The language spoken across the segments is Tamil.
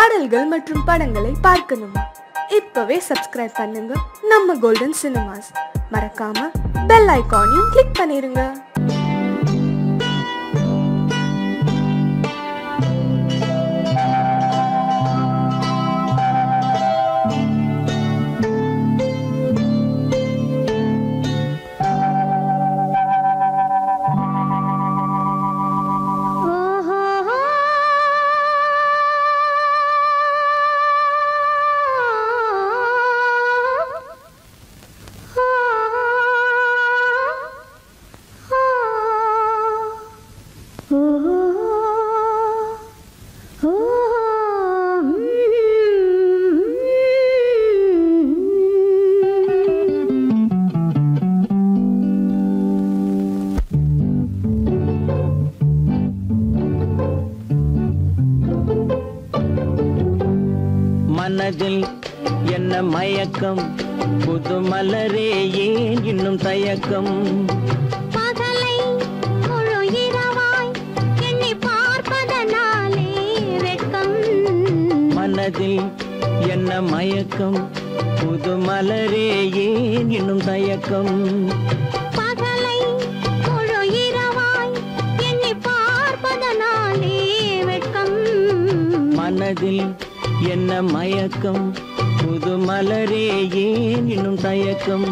பாடல்கள் மற்றும் படங்களை பார்க்கணுமா இப்பவே சப்ஸ்கிரைப் பண்ணுங்க நம்ம கோல்டன் சினிமாஸ் மறக்காம பெல் ஐகானையும் கிளிக் பண்ணிருங்க மனதில் என்ன மயக்கம் புது மலரே ஏன் இன்னும் தயக்கம் பகலை முழு இரவாய் எண்ணி பார்ப்பதனாலே வெட்கம் மனதில் என்ன மயக்கம் புது மலரே ஏன் இன்னும் தயக்கம் பகலை முழு இரவாய் எண்ணி பார்ப்பதனாலே வெட்கம் மனதில் என்ன மயக்கம் புது மலரே ஏன் இன்னும் தயக்கம்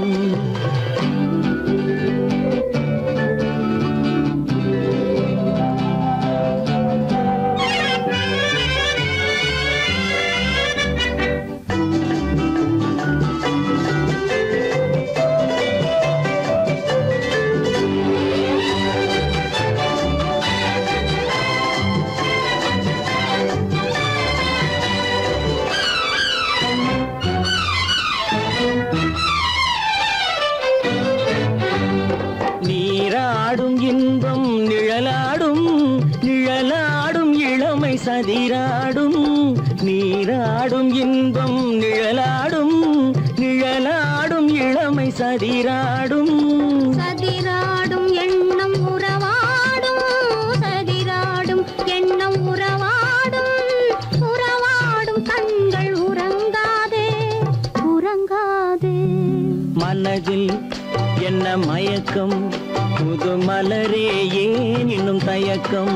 நீராடும் இன்பம் நிழலாடும் நிழலாடும் இளமை சதிராடும் நீராடும் இன்பம் நிழலாடும் நிழலாடும் இளமை சதிராடும் சதிராடும் எண்ணம் உறவாடும் சதிராடும் எண்ணம் உறவாடும் உறவாடும் கண்கள் உறங்காதே உறங்காதே மனதில் என்ன மயக்கம் புது மலரே ஏன் இன்னும் தயக்கம்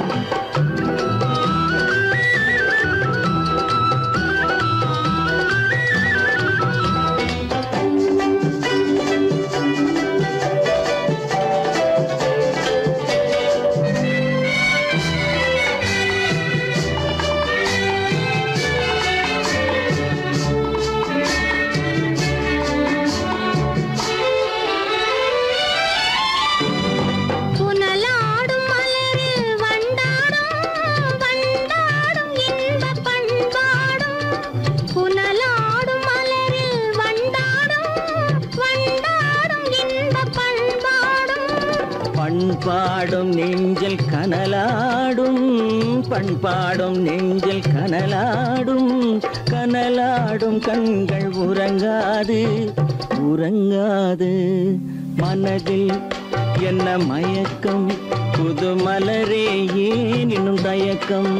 புனலாடும் மலரில் வண்டாடும் வண்டாடும் இன்பப் பண்பாடும் புனலாடும் மலரில் வண்டாடும் வண்டாடும் இன்பப் பண்பாடும் பண்பாடும் நெஞ்சில் கனலாடும் பண்பாடும் நெஞ்சில் கனலாடும் கனலாடும் கண்கள் உறங்காது உறங்காது மனதில் என்ன மயக்கம் புது மலரே ஏன் இன்னும் தயக்கம்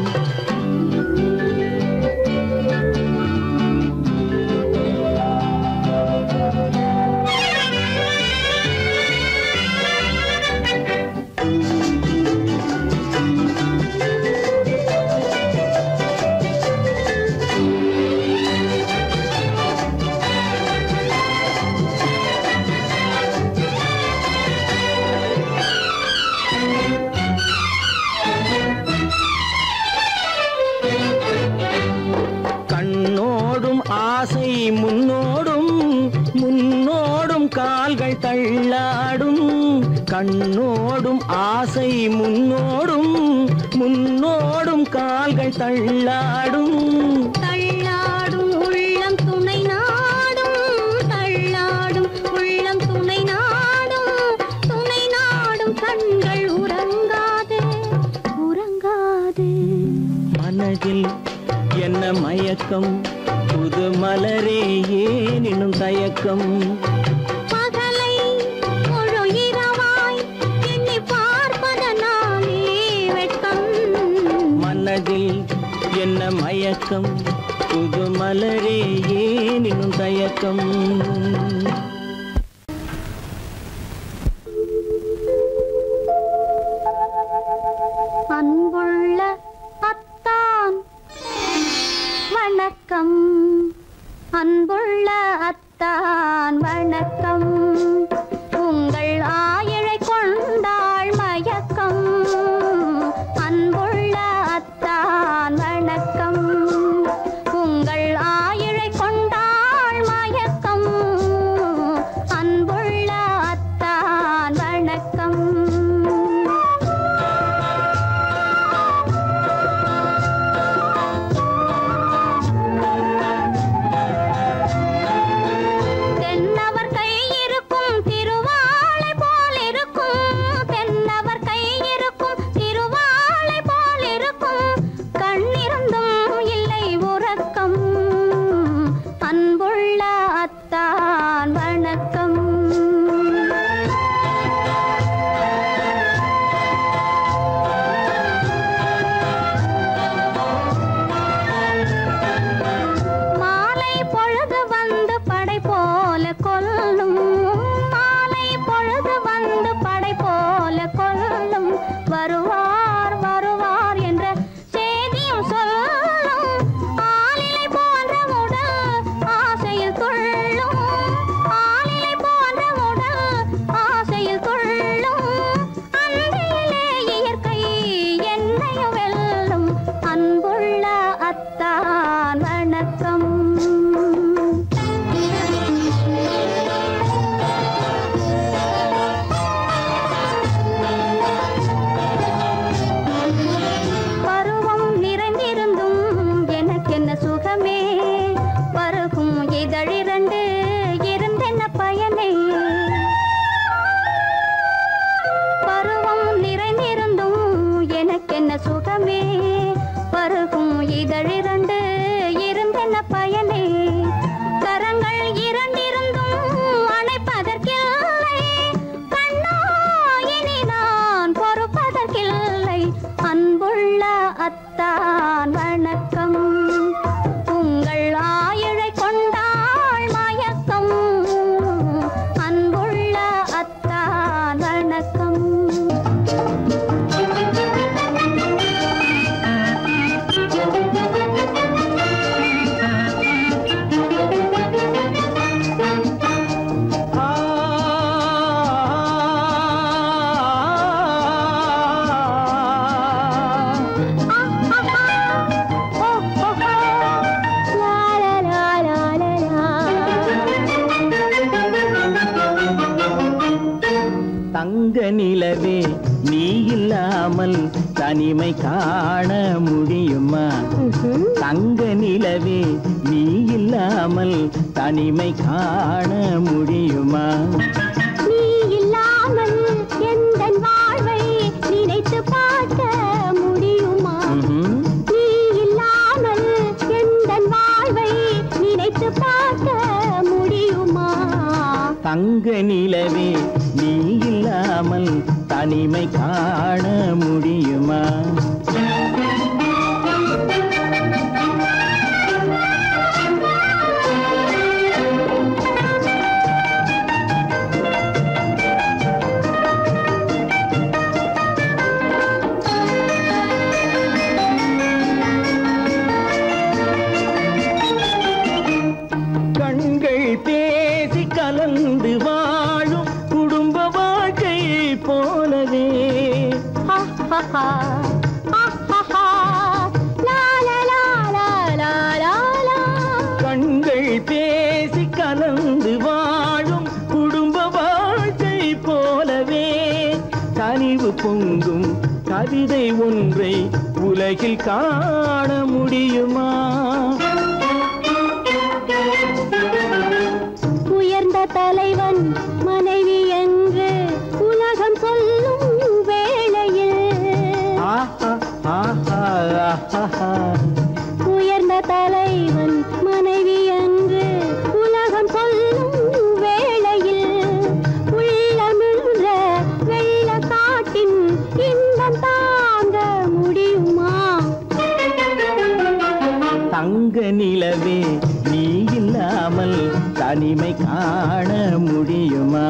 கண்ணோடும் ஆசை முன்னோடும் முன்னோடும் கால்கள் தள்ளாடும் கண்ணோடும் ஆசை முன்னோடும் முன்னோடும் கால்கள் தள்ளாடும் தள்ளாடும் உள்ளம் துணை நாடும் தள்ளாடும் உள்ளம் துணை நாடும் துணை நாடும் கண்கள் உறங்காதே உறங்காதே மனதில் என்ன மயக்கம் புது மலரே ஏன் இன்னும் தயக்கம் பகலை முழு இரவாய் எண்ணி பார்ப்பதனாலே வெட்கம் மனதில் என்ன மயக்கம் புது மலரே ஏன் இன்னும் தயக்கம் அன்புள்ள அத்தான் வணக்கம் அன்புள்ள அத்தான் வணக்கம் உங்கள் ஆயிழை கொண்டாள் மயக்கம் அன்புள்ள அத்தான் வணக்கம் உங்கள் ஆயிழை கொண்டாள் மயக்கம் அன்புள்ள அத்தான் வணக்கம் தென்னவர் கை இருக்கும் திருவாளை போல் இருக்கும் தென்னவர் கை இருக்கும் திருவாளை போல் இருக்கும் கண்ணிருந்தும் இல்லை உறக்கம் அன்புள்ள அத்தான் வணக்கம் மாலை பொழுது வந்து படை போல கொல்லும் மாலை பொழுது வந்து படை போல கொல்லும் வருவார் வருவார் என்ற செய்தியும் சொல்லும் ஆளிலை போன்ற உடல் ஆசையில் துள்ளும் ஆளிலை போன்ற உடல் ஆசையில் துள்ளும் அன்பிலே இயற்கை என்னையும் வெல்லும் அன்புள்ள அத்தான் வணக்கம் பருவம் நிறைந்திருந்தும் எனக்கென்ன சுகமே பருகும் இதழிரண்டு இருந்தென்ன பயனே பருவம் நிறைந்திருந்தும் எனக்கென்ன சுகமே பருகும் இதழிரண்டு இருந்தென்ன பயனே கரங்கள் இரண்டிருந்தும் அணைப்பதற்கில்லை கண்ணா இனி நான் பொறுப்பதற்கில்லை அன்புள்ள அத்தான் வணக்கம் உங்கள் ஆயிழை கொண்டாள் மயக்கம் அன்புள்ள அத்தான் வணக்கம் தங்க நிலவே நீ இல்லாமல் தனிமை காண முடியுமா தங்க நிலவே நீ இல்லாமல் தனிமை காண முடியுமா நீ இல்லாமல் எந்தன் வாழ்வை நினைத்து பார்க்க முடியுமா ம்ஹும். நீ இல்லாமல் எந்தன் வாழ்வை நினைத்து பார்க்க முடியுமா தங்க நிலவே நீ இல்லாமல் தனிமை காண முடியுமா கண்கள் பேசி கலந்து வாழும் குடும்ப வாழ்க்கை போலவே ஆஹாஹா, ஆஹாஹா, லா, லா, லா, லா, லா, லா, லா. கண்கள் பேசி கலந்து வாழும் குடும்ப வாழ்க்கை போலவே கனிவு பொங்கும் கவிதை ஒன்றை உலகில் காண முடியுமா உயர்ந்த தலைவன் மனைவி என்று உலகம் சொல்லும் வேளையில் ஆஹா ஆஹா ஆஹா உயர்ந்த தலைவன் மனைவி என்று உலகம் சொல்லும் வேளையில் உள்ளமிழ்ந்த வெள்ள காட்டின் இன்பம் தாங்க முடியுமா தங்க நிலவே நீ இல்லாமல் தனிமை காண முடியுமா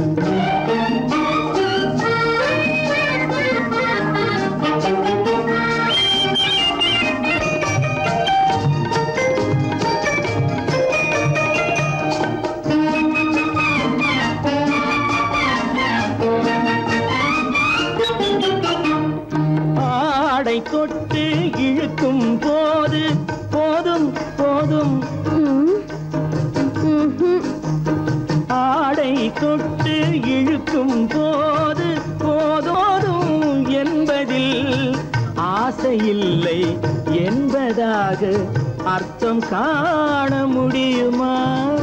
ஆடை தொட்டு இழுக்கும் போது போதும் போதும் ம், ம்ஹும். ஆடை தொட்டு இழுக்கும் போது போதோதும் என்பதில் ஆசையில்லை என்பதாக அர்த்தம் காண முடியுமா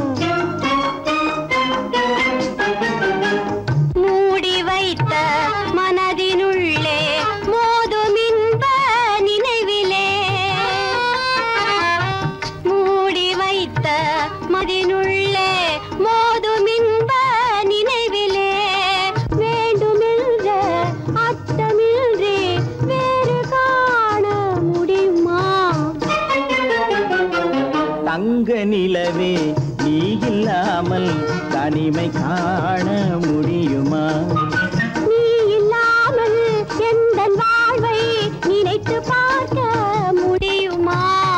மூடி வைத்த மனதினுள்ளே மோதும் இன்ப நினைவிலே மூடி வைத்த மதினுள்ளே மோதும் இன்ப நினைவிலே வேண்டுமென்ற அர்த்தமின்றி வேறு காண முடியுமா தங்க நிலவே நீ இல்லாமல் தனிமை காண முடியுமா நீ இல்லாமல் எந்த வாழ்வை நினைத்து பார்க்க முடியுமா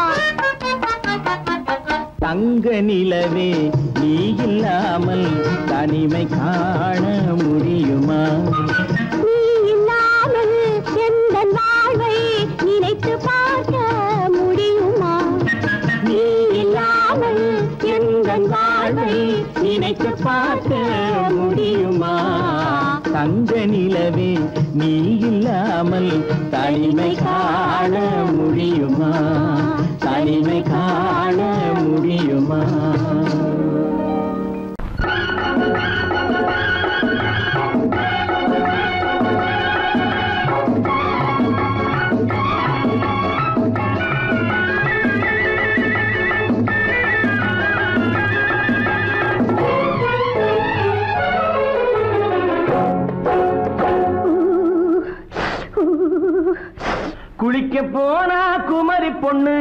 தங்க நிலவே நீ இல்லாமல் தனிமை காண முடியுமா நீ இல்லாமல் எந்த வாழ்வை நினைத்து பார்க்க முடியுமா நீ இல்லாமல் எங்கள் வாழ்வை நினைத்து பார்க்க முடியுமா தங்க நிலவே நீ இல்லாமல் தனிமை காண முடியுமா தனிமை காண முடியுமா குளிக்க போனா குமரி பொண்ணு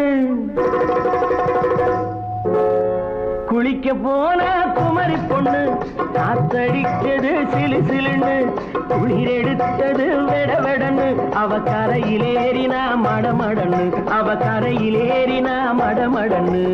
குளிக்க போன குமரி பொண்ணு காத்தடிச்சது சிலு சிலுன்னு குளிர் எடுத்தது வெட வெடன்னு அவ கரையிலேறினா மடமடன்னு அவ கரையிலேறினா மடமடன்னு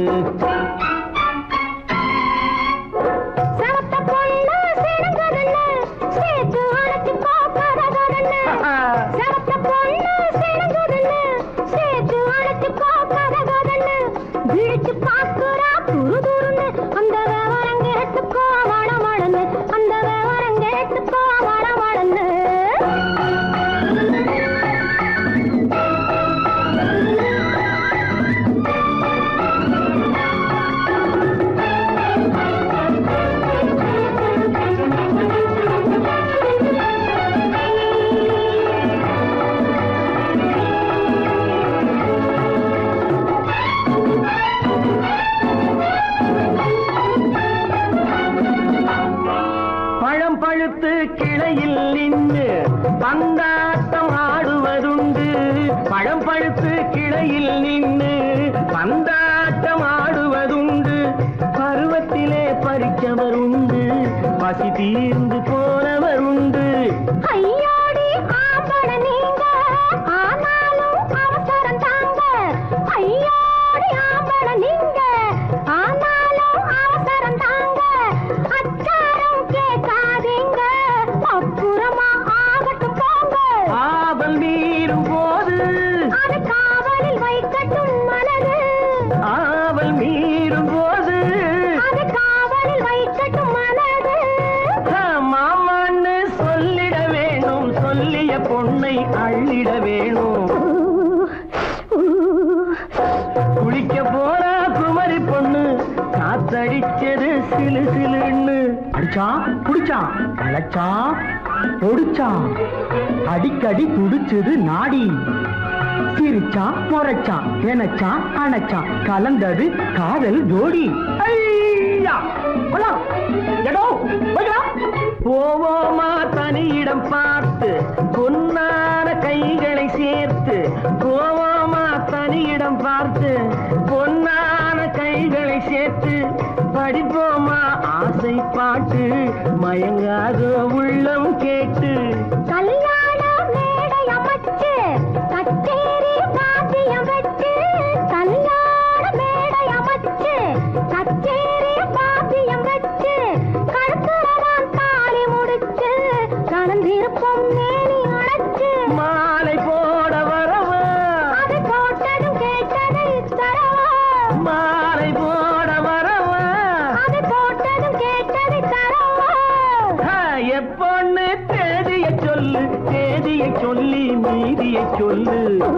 சரத்த பொண்ணு சிறந்ததல்ல சேர்த்து அழைச்சு பார்க்காததல்ல சரத்த பொண்ணு சிறந்ததல்ல சேர்த்து அழைச்சு பார்க்காததல்ல விழிச்சு பார்க்குறா துரு துருன்னு அந்த விவரம் கேட்டுக்கோ மடமடன்னு அந்த விவரம் கேட்டுக்கோ மடமடன்னு பழம் பழுத்து கிளையில் நின்று பந்தாட்டம் ஆடுவதுண்டு பழம் பழுத்து கிளையில் நின்று பந்தாட்டம் ஆடுவதுண்டு பருவத்திலே பறிச்சவர் உண்டு பசி தீர்ந்து போனவர் உண்டு ஐயோடி ஆம்பட நீங்க ஆனாலும் அவசரம் தாங்க ஐயோடி ஆம்பட நீங்க ஆனாலும் அவசரம் தாங்க அச்சாரம் கேட்காதீங்க அப்புறமா ஆகட்டும் போங்க ஆபல் மீறும் போது அது காவலில் வைக்கட்டும் மனது ஆவல் மீறும் போது அது காவலில் வைக்கட்டும் மனது மாமான்னு சொல்லிட வேணும் சொல்லிய பொண்ணை அள்ளிட வேணும் குளிக்க போனா குமரி பொண்ணு காத்தடிச்சது சிலு சிலுன்னு அடிச்சான் புடிச்சான் அழைச்சான் பொடிச்சான் அடிக்கடி துடிச்சது நாடி சிரிச்சான் முறைச்சான் நினைச்சான் அணைச்சான் கலந்தது காதல் ஜோடி ஐயா கொள்ளலாம் எடோ வைக்கலாம் போவோமா தனியிடம் பார்த்து பொன்னான கைகளை சேர்த்து போவோமா தனியிடம் பார்த்து பொன்னான கைகளை சேர்த்து படிப்போமா ஆசை பாட்டு மயங்காத உள்ளம் கேட்டு கல்யாண மேடை அமைச்சு கச்சேரி வாத்தியம் வச்சு கல்யாண மேடை அமைச்சு கச்சேரி வாத்தியம் வச்சு கழுத்துறவான் தாலி முடிச்சு கலந்திருப்போம் மேனி அழைச்சு மாலை போட வரவா அது போட்டதும் கேட்டதை தரவா மாலை போட வரவா அது போட்டதும் கேட்டதை தரவா ஆ, எப்பொண்ணு தேதிய சொல்லு தேதிய சொல்லி மீதிய சொல்லு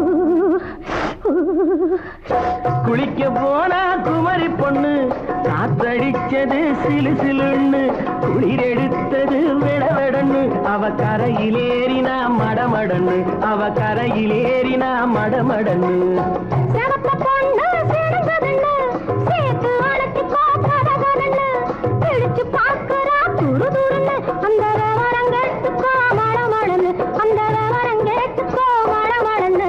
குளிக்க போனா குமரி பொண்ணு காத்தடிச்சது சிலு சிலுன்னு குளிர் எடுத்தது விடவெடன்னு அவ கரையிலேறினா மடமடன்னு அவ கரையிலேறினா மடமடன்னு சிவப்பு பொண்ணு சிறந்ததுன்னு சேர்த்து அழைச்சிக்கோ கதகதன்னு பிடிச்சு பார்க்கறா துரு துருன்னு அந்த விவரம் கேட்டுக்கோ மடமடன்னு அந்த விவரம் கேட்டுக்கோ மடமடன்னு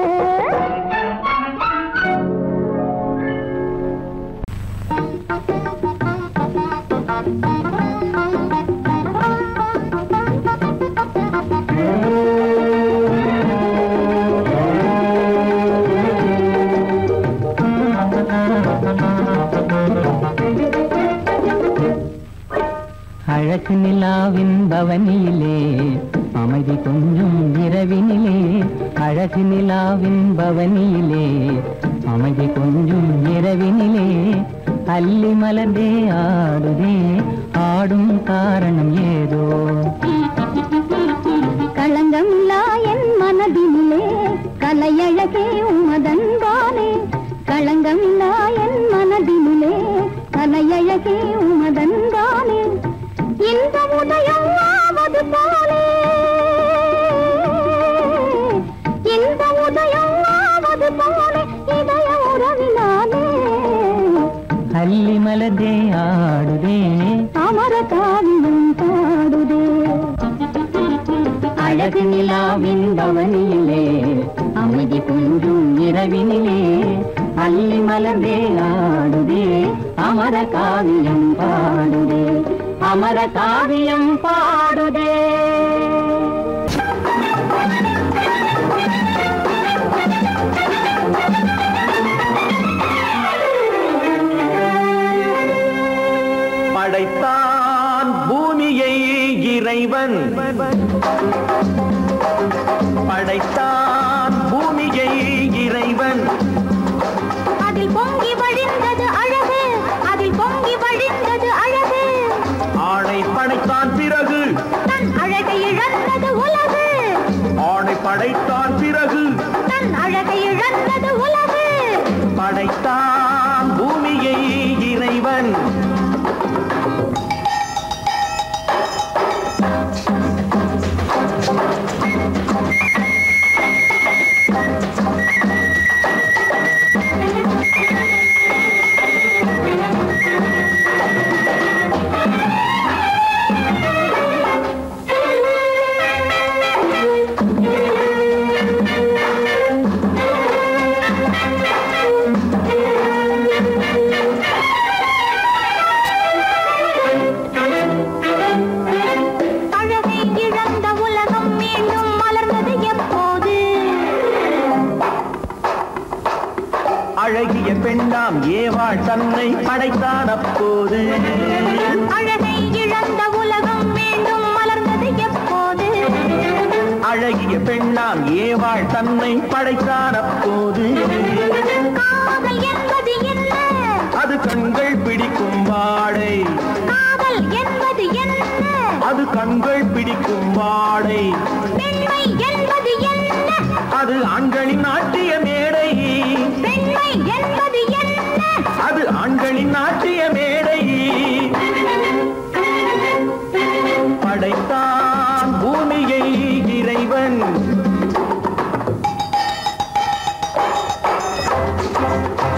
அழகு நிலாவின் பவனியிலே அமைதி கொஞ்சம் இரவினிலே அழகு நிலாவின் பவனியிலே அமைதி கொஞ்சம் இரவினிலே அல்லி மலர்ந்தே ஆடுதே ஆடும் காரணம் ஏதோ களங்கமில்லா என் மனதினிலே கலையழகே உமதன்பானே களங்கமில்லா என் மனதினிலே கலையழகே உமதன்பானே இந்த உதயம் ஆவது போலே இந்த உதயம் ஆவது போலே இதய உறவினாலே அல்லி மலர்ந்தே ஆடுதே அமர காவியம் பாடுதே அழகு நிலாவின் பவனியிலே அமைதி கொஞ்சம் இரவினிலே அள்ளி மலர்ந்தே ஆடுதே அமர காவியம் பாடுதே அமர காவியம் பாடுதே படைத்தான் பூமியை இறைவன் படைத்தான் பூமியை இறைவன் அதில் பொங்கி வழிந்தது அழகு அதில் பொங்கி வழிந்தது அழகு ஆணை படைத்தான் பிறகு தன் அழகை இழந்தது உலகு ஆணை படைத்தான் பிறகு தன் அழகை இழந்தது உலகு படைத்தான் பூமியை இறைவன் அழகை இழந்த உலகம் மீண்டும் மலர்ந்தது எப்போது அழகிய பெண்ணாம் ஏவாள் தன்னை படைத்தான் அப்போது அழகை இழந்த உலகம் மீண்டும் மலர்ந்தது எப்போது அழகிய பெண்ணாம் ஏவாள் தன்னை படைத்தான் அப்போது காதல் என்பது என்ன அது கண்கள் பிடிக்கும் வாடை காதல் என்பது என்ன அது கண்கள் பிடிக்கும் வாடை பெண்மை என்பது என்ன அது ஆண்களின் நாட்டிய மேடை பெண்மை என்பது என்ன அது ஆண்களின் நாட்டிய மேடை படைத்தான் பூமியை இறைவன்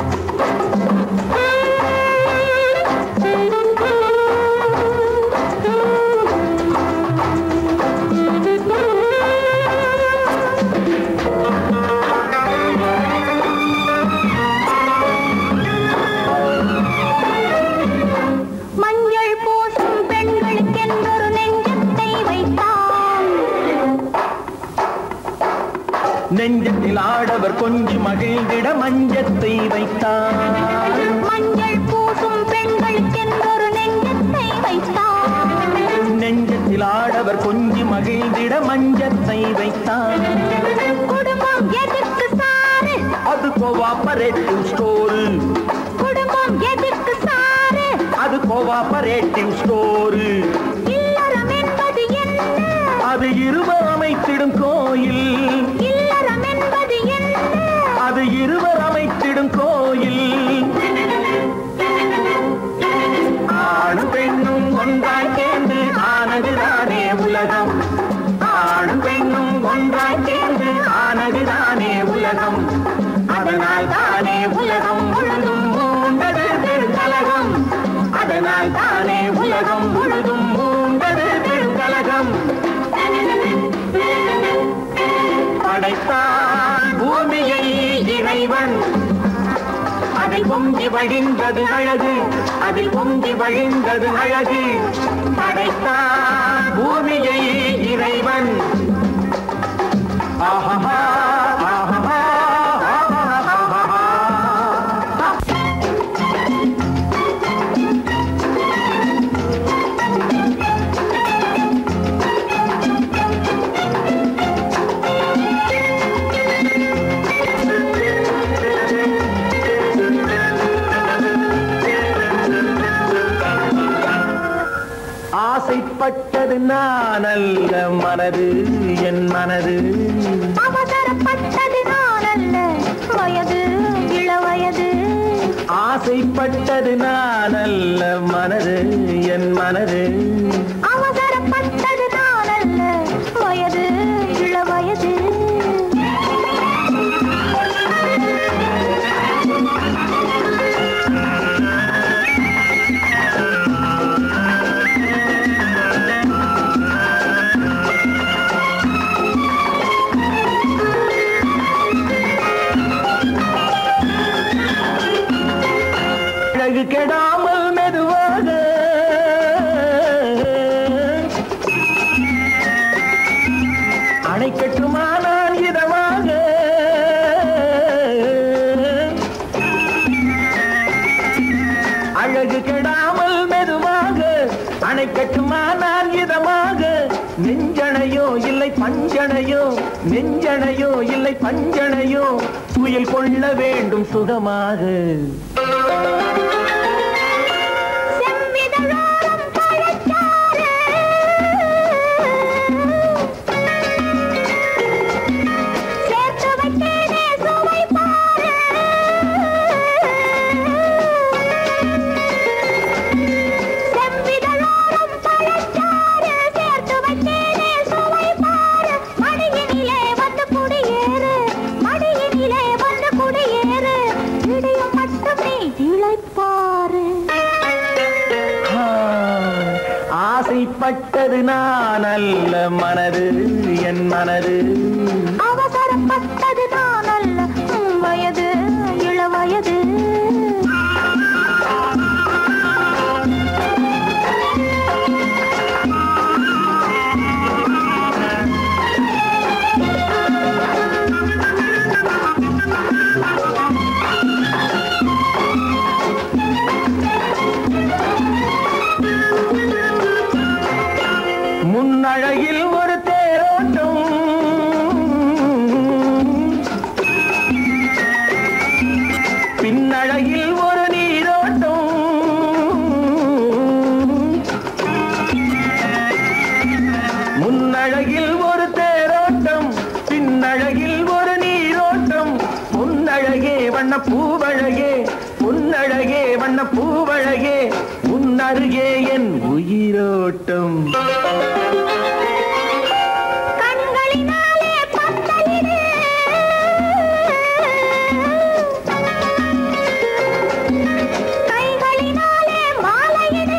வைத்தார் மஞ்சள் பூசும் பெண்களுக்கென்றொரு நெஞ்சத்தை வைத்தார் நெஞ்சத்தில் ஆடவர் கொஞ்சி மகிழ்ந்திட மஞ்சத்தை வைத்தார் குடும்பம் எதற்கு சாரு அது கோவாபரேட்டிவ் ஸ்டோரு குடும்பம் எதற்கு சாரு அது கோவாபரேட்டிவ் ஸ்டோரு இல்லறம் என்பது என்ன அது இருவர் அமைத்திடும் கோயில் இல்லறம் என்பது என்ன அது இருவர் அமைத்திடும் கோயில் ஆணும் பெண்ணும் ஒன்றாய் சேர்ந்து ஆனதுதானே உலகம் ஆணும் பெண்ணும் ஒன்றாய் சேர்ந்து ஆனதுதானே உலகம் அதனால் தானே உலகம் முழுதும் மூண்டது பெருங்கலகம் அதனால் தானே உலகம் முழுதும் மூண்டது பெருங்கலகம் படைத்தான் பூமியை இறைவன் அதில் பொங்கி வழிந்தது அழகு அதில் பொங்கி வழிந்தது அழகு படைத்தான் பூமியை இறைவன் ஆஹா ஆஹா ஆஹா ஆசைப்பட்டது நான் அல்ல மனது என் மனது அவசரப்பட்டது நான் அல்ல வயது இள வயது ஆசைப்பட்டது நான் அல்ல மனது என் மனது அவசரப்பட்டது நான் அல்ல வயது இள வயது அழகு கெடாமல் மெதுவாக அணை கட்டுமானால் இதமாக அழகு கெடாமல் மெதுவாக அணை கட்டுமானால் இதமாக நெஞ்சணையோ இல்லை பஞ்சணையோ நெஞ்சணையோ இல்லை பஞ்சணையோ துயில் கொள்ள வேண்டும் சுகமாக செவ்விதழோரம் பழச்சாறு சேர்த்து வைத்தேனே சுவை பாரு செவ்விதழோரம் பழச்சாறு சேர்த்து வைத்தேனே சுவை பாரு மடியினிலே வந்து குடியேறு மடியினிலே வந்து குடியேறு இடியும் மட்டும் நீ இளைப்பாரு ஆ, ஆசைப்பட்டது நான் அல்ல மனது என் மனது அவசரப்பட்டது நான் அல்ல உம் வயது இள வயது முன்னழகில் ஒரு தேரோட்டம் பின்னழகில் ஒரு நீரோட்டம் முன்னழகில் ஒரு தேரோட்டம் பின்னழகில் ஒரு நீரோட்டம் பொன்னழகே வண்ண பூவழகே பொன்னழகே வண்ண பூவழகே உன்னருகே என் உயிரோட்டம் கண்களினாலே பத்தலிடு கைகளினாலே மாலையிடு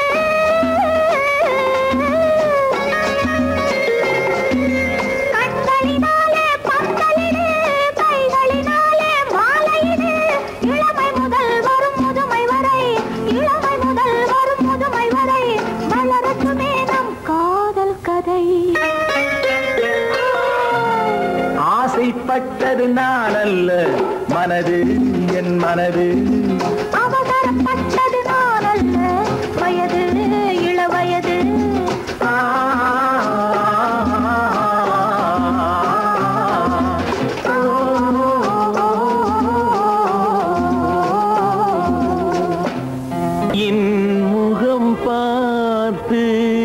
கண்களினாலே பத்தலிடு கைகளினாலே மாலையிடு இளமை முதல் வரும் முதுமை வரை இளமை முதல் வரும் முதுமை வரை வளரட்டுமே நம் காதல் கதை ஆசைப்பட்டது நான் அல்ல மனது என் மனது அவசரப்பட்டது நான் அல்ல வயது இள வயது என் முகம் பார்த்து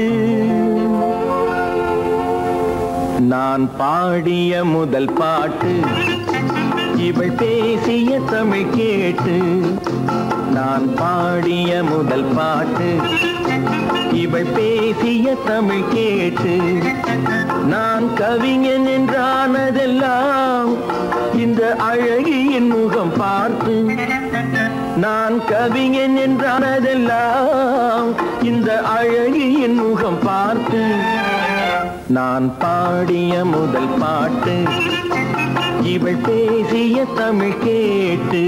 நான் பாடிய முதல் பாட்டு இவள் பேசிய தமிழ் கேட்டு நான் பாடிய முதல் பாட்டு இவள் பேசிய தமிழ் கேட்டு நான் கவிஞன் என்றானதெல்லாம் இந்த அழகியின் முகம் பார்த்து நான் கவிஞன் என்றானதெல்லாம் இந்த அழகியின் முகம் பார்த்து நான் பாடிய முதல் பாட்டு இவள் பேசிய தமிழ் கேட்டு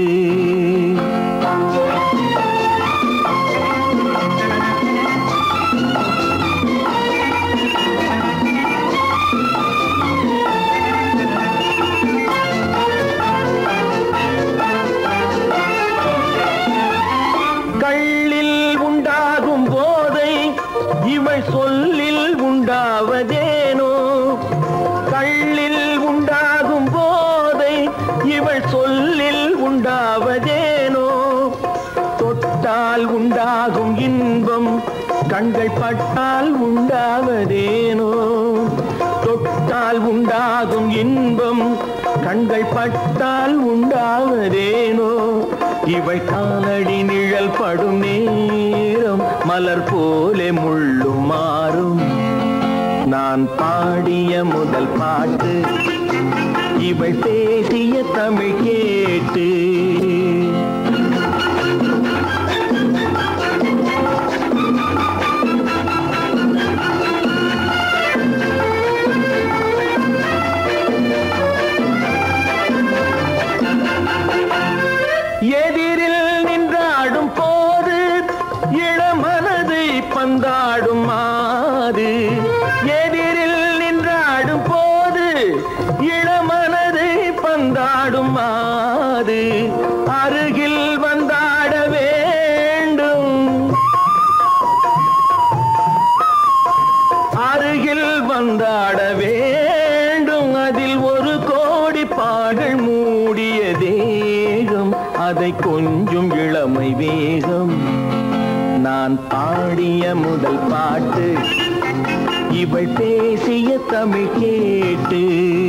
கள்ளில் உண்டாகும் போதை இவள் சொல்லில் உண்டாவதேனோ கள்ளில் உண்டாகும் போதை இவள் சொல்லில் உண்டாவதேனோ தொட்டால் உண்டாகும் இன்பம் கண்கள் பட்டால் உண்டாவதேனோ தொட்டால் உண்டாகும் இன்பம் கண்கள் பட்டால் உண்டாவதேனோ இவை காலடி நிழல் படும் நேரம் மலர் போலே முள்ளும் மாறும் நான் பாடிய முதல் பாட்டு இவள் பேசிய தமிழ் கேட்டு எதிரில் நின்றாடும் போது இளமனதை பந்தாடும் மாது எதிரில் நின்றாடும் போது இளமனதை பந்தாடும் மாது அருகில் வந்தாட வேண்டும் அருகில் வந்தாட வேண்டும் அதில் ஒரு கோடி பாடல் மூடிய தேகம் அதை கொஞ்சம் இளமை வேகம் நான் பாடிய முதல் பாட்டு இவள் பேசிய தமிழ் கேட்டு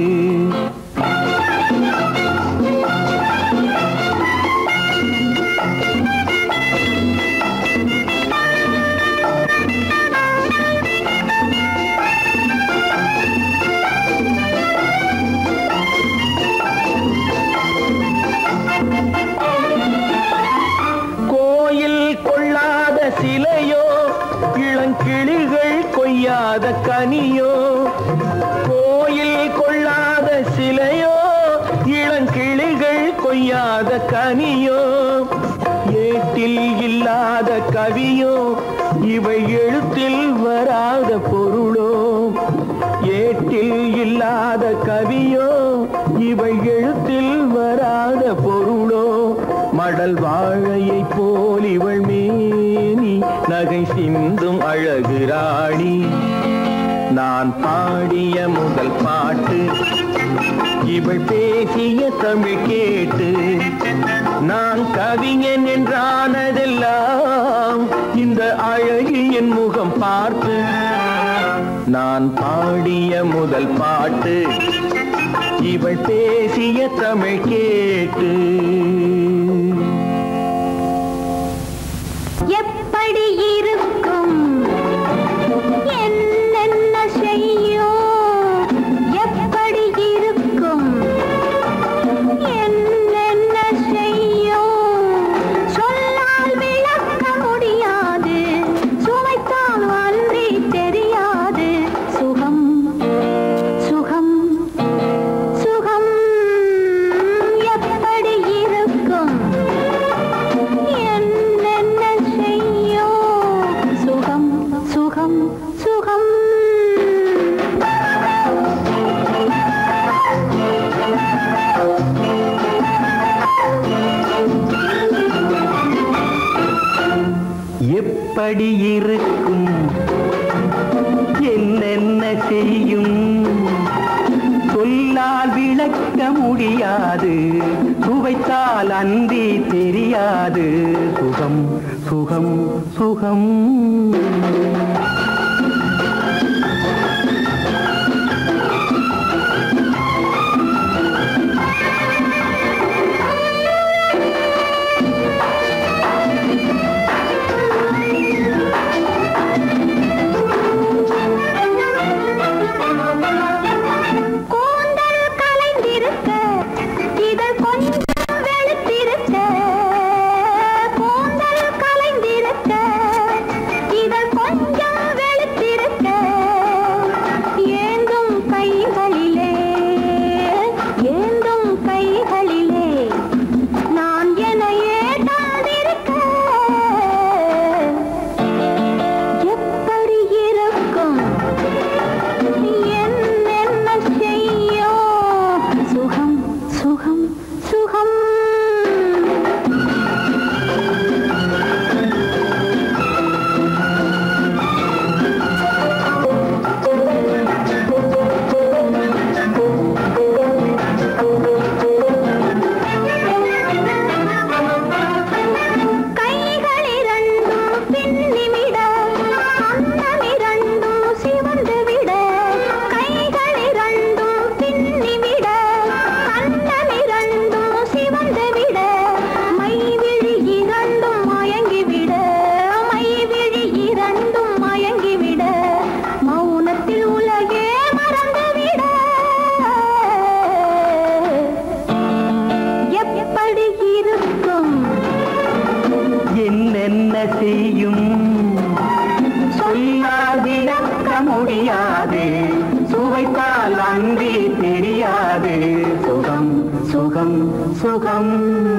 கோயில் கொள்ளாத சிலையோ இளங்கிளிகள் கொய்யாத கனியோ கோயில் கொள்ளாத சிலையோ இளங்கிளிகள் கொய்யாத கனியோ ஏட்டில் இல்லாத கவியோ இவை எழுத்தில் வராத பொருளோ ஏட்டில் இல்லாத கவியோ இவை எழுத்தில் வராத பொருளோ மடல் வாழையை போல் இவள் மேனி நகை சிந்தும் அழகு ராணி நான் பாடிய முதல் பாட்டு இவள் பேசிய தமிழ் கேட்டு நான் கவிஞன் என்றானதெல்லாம் இந்த அழகியின் முகம் பார்த்து நான் பாடிய முதல் பாட்டு இவள் பேசிய தமிழ் கேட்டு எப்படி இருக்கும் என்னென்ன செய்யும் எப்படி இருக்கும் என்னென்ன செய்யும் சொல்லால் விளக்க முடியாது சுமைத்தால் அன்றி தெரியாது சுகம் சுகம் சுகம் எப்படி இருக்கும் எப்படி இருக்கும் என்னென்ன செய்யும் சொல்லால் விளக்க முடியாது சுவைத்தால் அன்றி தெரியாது சுகம் சுகம் சுகம் கூந்தல் கலைந்திருக்க இதழ் கொஞ்சம் வெளுத்திருக்க கூந்தல் கலைந்திருக்க இதழ் கொஞ்சம் வெளுத்திருக்க ஏந்தும் கைகளிலே ஏந்தும் கைகளிலே நான் எனையே தாழ்ந்திருக்க எப்படி இருக்கும் என்னென்ன செய்யோ சுகம் சுகம் சுகம் கைகளிரண்டும் பின்னிவிட அன்னமிரண்டும் சிவந்துவிட கைகளிரண்டும் பின்னிவிட அன்னமிரண்டும் சிவந்துவிட மைவிழி இரண்டும் மயங்கிவிட மைவிழி இரண்டும் மயங்கிவிட மௌனத்தில் உலகே மறந்துவிட எப்படி இருக்கும் என்னென்ன செய்யும் சொல்லால் விளக்க முடியாது சுவைத்தால் அன்றி தெரியாது சுகம் சுகம் சுகம்